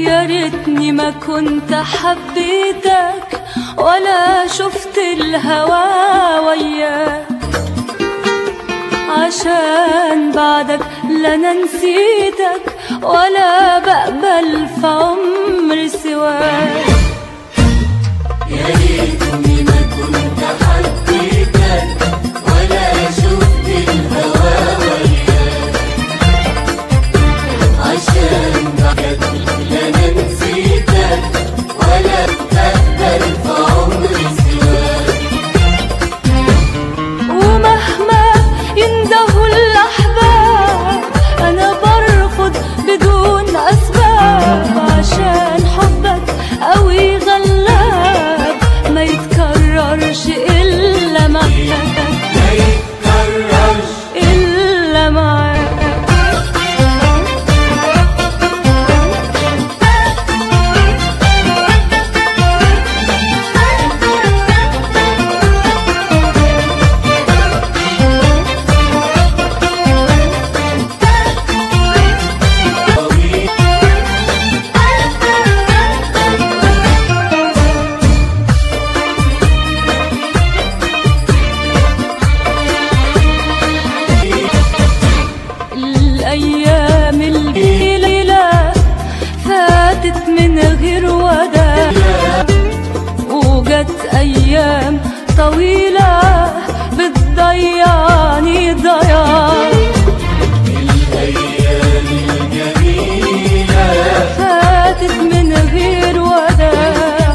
يا ريتني ما كنت حبيتك ولا شفت الهوى وياك عشان بعدك لا انا نسيتك ولا بقبل في عمري سواك يا ريتني ما كنت حبيتك ولا شفت الهوى وياك عشان بعدك لا انا نسيتك ولا بقبل في عمري سواك ومهما يندهوا الأحباب أنا برفض بدون أسباب عشان حبك قوي غلاب ما يتكررش إلا معاك ما يتكررش إلا معاك الأيام الليلة فاتت من غير وداع وجت أيام طويلة بتضيعني ضياع الايام الجميله فاتت من غير وداع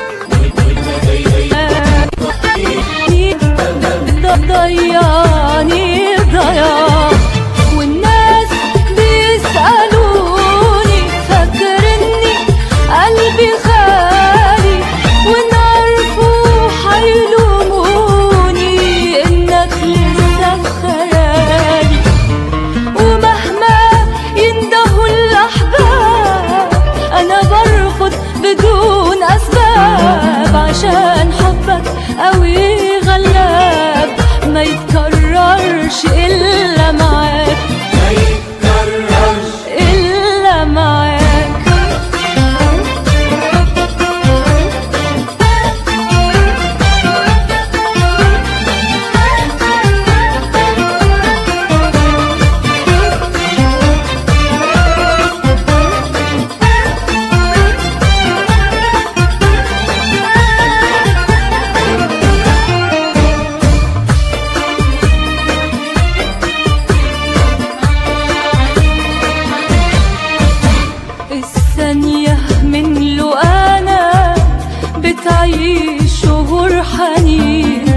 ضيعني ضياع والناس بيسألوني فاكرني قلبي خالي وإن عرفوا حيلوموني إنك لسه في خيالي ومهما يندهوا الأحباب أنا برفض بدون أسباب عشان حبك قوي غلاب ما يتكررش إلا معاك ما يتكررش إلا معاك الثانية من لو أنا بتعيش شهور حنين